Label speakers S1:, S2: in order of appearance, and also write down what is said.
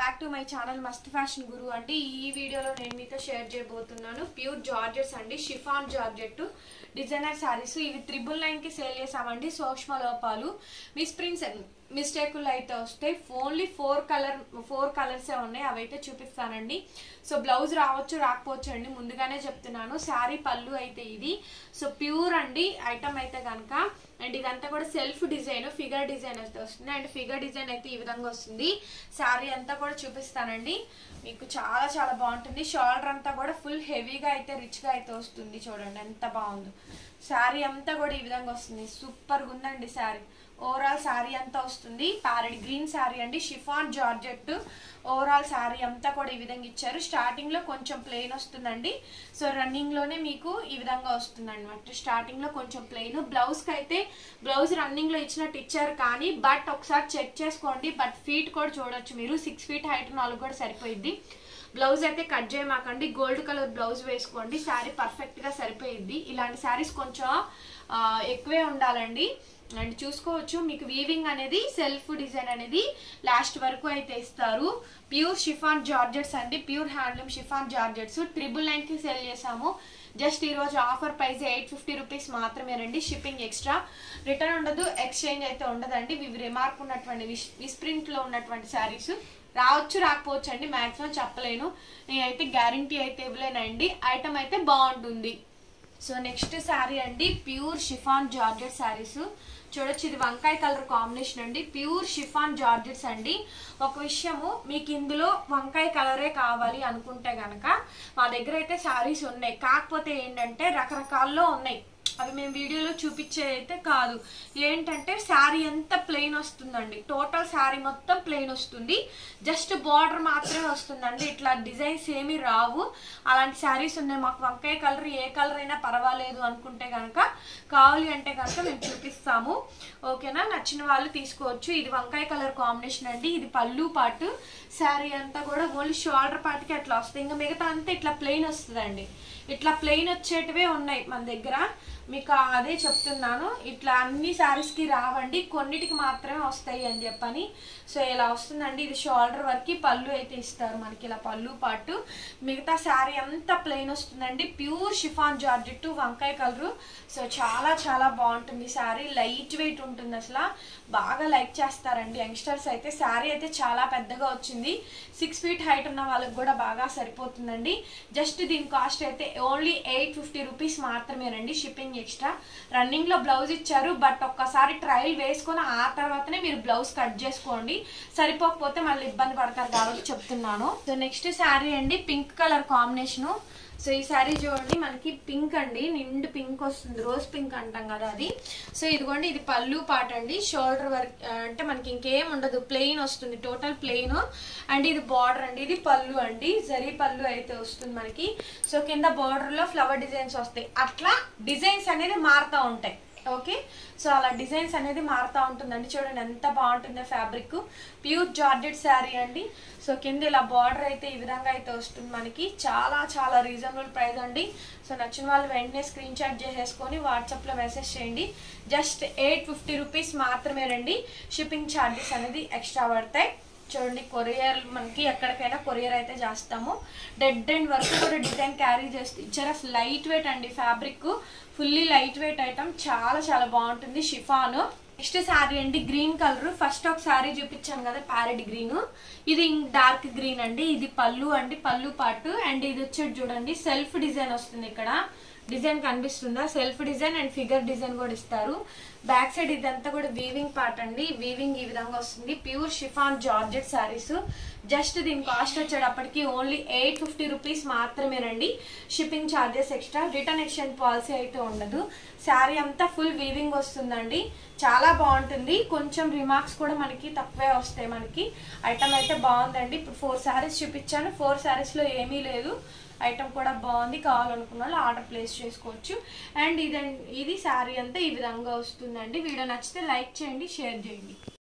S1: back to my channel must fashion guru అండి ఈ వీడియోలో నేను మీతో షేర్ చేయబోతున్నాను ప్యూర్ జార్జెట్స్ అండి షిఫాన్ జార్జెట్ డిజైనర్ శారీస్ ఇవి త్రిబుల్ నైన్ కి సేల్ చేసామండి సూక్ష్మ లోపాలు మిస్ ప్రింట్స్ మిస్టేకులు అయితే వస్తాయి ఓన్లీ ఫోర్ కలర్ ఫోర్ కలర్సే ఉన్నాయి అవైతే చూపిస్తానండి సో బ్లౌజ్ రావచ్చు రాకపోవచ్చు అండి ముందుగానే చెప్తున్నాను శారీ పళ్ళు అయితే ఇది సో ప్యూర్ అండి ఐటమ్ అయితే కనుక అండ్ ఇదంతా కూడా సెల్ఫ్ డిజైన్ ఫిగర్ డిజైన్ అయితే వస్తుంది అండ్ ఫిగర్ డిజైన్ అయితే ఈ విధంగా వస్తుంది శారీ అంతా కూడా చూపిస్తానండి మీకు చాలా చాలా బాగుంటుంది షోల్డర్ అంతా కూడా ఫుల్ హెవీగా అయితే రిచ్గా అయితే వస్తుంది చూడండి ఎంత బాగుందో శారీ అంతా కూడా ఈ విధంగా వస్తుంది సూపర్గా ఉందండి శారీ ఓవరాల్ శారీ అంతా వస్తుంది ప్యారెడ్ గ్రీన్ శారీ అండి షిఫాన్ జార్జెట్ ఓవరాల్ శారీ అంతా కూడా ఈ విధంగా ఇచ్చారు స్టార్టింగ్ లో కొంచెం ప్లెయిన్ వస్తుందండి సో రన్నింగ్ లోనే మీకు ఈ విధంగా వస్తుంది అనమాట స్టార్టింగ్ లో కొంచెం ప్లెయిన్ బ్లౌజ్ కి అయితే బ్లౌజ్ రన్నింగ్ లో ఇచ్చినట్టు ఇచ్చారు కానీ బట్ ఒకసారి చెక్ చేసుకోండి బట్ ఫీట్ కూడా చూడొచ్చు మీరు సిక్స్ ఫీట్ హైట్ నాలుగు కూడా సరిపోయిద్ది బ్లౌజ్ అయితే కట్ చేయమాకండి గోల్డ్ కలర్ బ్లౌజ్ వేసుకోండి శారీ పర్ఫెక్ట్ గా సరిపోయిద్ది ఇలాంటి శారీస్ కొంచెం ఆ, ఎక్కువే ఉండాలండి అండ్ చూసుకోవచ్చు మీకు వీవింగ్ అనేది సెల్ఫ్ డిజైన్ అనేది లాస్ట్ వరకు అయితే ఇస్తారు ప్యూర్ షిఫాన్ జార్జెట్స్ అండి pure handloom chiffon georgettes triple nine కి సెల్ చేసాము జస్ట్ ఈ రోజు offer price eight fifty rupees మాత్రమేనండి షిప్పింగ్ ఎక్స్ట్రా రిటర్న్ ఉండదు ఎక్స్చేంజ్ అయితే ఉండదండి ఇవి రిమార్క్ ఉన్నటువంటి విస్ విస్ప్రింట్ లో ఉన్నటువంటి శారీస్ రావచ్చు రాకపోవచ్చు అండి మాక్సిమం చెప్పలేను నేనైతే గ్యారంటీ అయితే ఇవ్వలేనండి ఐటమ్ అయితే బాగుంటుంది సో నెక్స్ట్ శారీ అండి ప్యూర్ షిఫాన్ జార్జెట్ శారీస్ చూడొచ్చు ఇది వంకాయ కలర్ కాంబినేషన్ అండి ప్యూర్ షిఫాన్ జార్జెట్స్ అండి ఒక విషయము మీకు ఇందులో వంకాయ కలరే కావాలి అనుకుంటే గనక మా దగ్గర అయితే శారీస్ ఉన్నాయి కాకపోతే ఏంటంటే రకరకాల్లో ఉన్నాయి అవి మేము వీడియోలో చూపించే అయితే కాదు ఏంటంటే శారీ అంతా ప్లెయిన్ వస్తుందండి టోటల్ శారీ మొత్తం ప్లెయిన్ వస్తుంది జస్ట్ బార్డర్ మాత్రమే వస్తుందండి ఇట్లా డిజైన్స్ ఏమీ రావు అలాంటి శారీస్ ఉన్నాయి మాకు వంకాయ కలర్ ఏ కలర్ అయినా పర్వాలేదు అనుకుంటే కనుక కావాలి అంటే కనుక మేము చూపిస్తాము ఓకేనా నచ్చిన వాళ్ళు తీసుకోవచ్చు ఇది వంకాయ కలర్ కాంబినేషన్ అండి ఇది పళ్ళు పాటు శారీ అంతా కూడా ఓన్లీ షోల్డర్ పార్ట్కి అట్లా వస్తుంది ఇంకా మిగతా అంతా ఇట్లా ప్లెయిన్ వస్తుందండి ఇట్లా ప్లెయిన్ వచ్చేటివే ఉన్నాయి మన దగ్గర మీకు అదే చెప్తున్నాను ఇట్లా అన్ని శారీస్ కి రావండి కొన్నిటికి మాత్రమే వస్తాయి అని చెప్పని సో ఇలా వస్తుందండి ఇది షోల్డర్ వరకు పళ్ళు అయితే ఇస్తారు మనకి ఇలా పళ్ళు పాటు మిగతా శారీ అంతా ప్లెయిన్ వస్తుందండి ప్యూర్ షిఫాన్ జార్జెట్ వంకాయ కలరు సో చాలా చాలా బాగుంటుంది శారీ లైట్ వెయిట్ ఉంటుంది అసలు బాగా లైక్ చేస్తారండి యంగ్స్టర్స్ అయితే శారీ అయితే చాలా పెద్దగా వచ్చింది సిక్స్ ఫీట్ హైట్ ఉన్న వాళ్ళకి కూడా బాగా సరిపోతుందండి జస్ట్ దీని కాస్ట్ అయితే ఓన్లీ ఎయిట్ ఫిఫ్టీ రూపీస్ మాత్రమేనండి షిప్పింగ్ ఎక్స్ట్రా రన్నింగ్ లో బ్లౌజ్ ఇచ్చారు బట్ ఒక్కసారి ట్రయల్ వేసుకొని ఆ తర్వాతనే మీరు బ్లౌజ్ కట్ చేసుకోండి సరిపోకపోతే మళ్ళీ ఇబ్బంది పడతారు కాబట్టి చెప్తున్నాను సో నెక్స్ట్ శారీ అండి పింక్ కలర్ కాంబినేషన్ సో ఈ శారీ చూడండి మనకి పింక్ అండి నిండు పింక్ వస్తుంది రోజ్ పింక్ అంటాం కదా అది సో ఇదిగోండి ఇది పళ్ళు పాట అండి షోల్డర్ వర్క్ అంటే మనకి ఇంకేం ఉండదు ప్లెయిన్ వస్తుంది టోటల్ ప్లెయిన్ అండ్ ఇది బార్డర్ అండి ఇది పళ్ళు అండి జరీ పళ్ళు అయితే వస్తుంది మనకి సో కింద బార్డర్ లో ఫ్లవర్ డిజైన్స్ వస్తాయి అట్లా డిజైన్స్ అనేది మారుతూ ఉంటాయి ఓకే సో అలా డిజైన్స్ అనేది మారుతూ ఉంటుందండి చూడండి ఎంత బాగుంటుందో ఫ్యాబ్రిక్ ప్యూర్ జార్జెట్ శారీ అండి సో కింద ఇలా బార్డర్ అయితే ఈ విధంగా అయితే వస్తుంది మనకి చాలా చాలా రీజనబుల్ ప్రైస్ అండి సో నచ్చిన వాళ్ళు వెంటనే స్క్రీన్ షాట్ చేసేసుకొని వాట్సాప్లో మెసేజ్ చేయండి జస్ట్ ఎయిట్ ఫిఫ్టీ రూపీస్ మాత్రమేనండి షిప్పింగ్ ఛార్జెస్ అనేది ఎక్స్ట్రా పడతాయి చూడండి కొరియర్ మనకి ఎక్కడికైనా కొరియర్ అయితే చేస్తాము డెడ్ అండ్ వర్క్ కూడా డిజైన్ క్యారీ చేస్తే ఇచ్చారు అసలు లైట్ వెయిట్ అండి fabric fully light weight item చాలా చాలా బాగుంటుంది షిఫాన్ నెక్స్ట్ శారీ అండి గ్రీన్ కలర్ ఫస్ట్ ఒక శారీ చూపించాను కదా ప్యారెట్ గ్రీన్ ఇది డార్క్ గ్రీన్ అండి ఇది పళ్ళు అండి పళ్ళు పాటు అండ్ ఇది వచ్చేది చూడండి సెల్ఫ్ డిజైన్ వస్తుంది ఇక్కడ డిజైన్ కనిపిస్తుందా self design and figure design కూడా ఇస్తారు బ్యాక్ సైడ్ ఇదంతా కూడా వీవింగ్ పార్ట్ అండి వీవింగ్ ఈ విధంగా వస్తుంది pure chiffon georgette saris just దీని కాస్ట్ వచ్చేటప్పటికి ఓన్లీ ఎయిట్ ఫిఫ్టీ రూపీస్ మాత్రమేనండి shipping charges extra return exchange policy అయితే ఉండదు శారీ అంతా ఫుల్ వీవింగ్ వస్తుందండి చాలా బాగుంటుంది కొంచెం రిమార్క్స్ కూడా మనకి తక్కువే వస్తాయి మనకి ఐటమ్ అయితే బాగుందండి ఇప్పుడు ఫోర్ శారీస్ చూపించాను ఫోర్ శారీస్లో ఏమీ లేదు ఐటమ్ కూడా బాగుంది కావాలనుకున్న వాళ్ళు ఆర్డర్ ప్లేస్ చేసుకోవచ్చు అండ్ ఇది ఇది శారీ అంతా ఈ విధంగా వస్తుందండి వీడియో నచ్చితే లైక్ చేయండి షేర్ చేయండి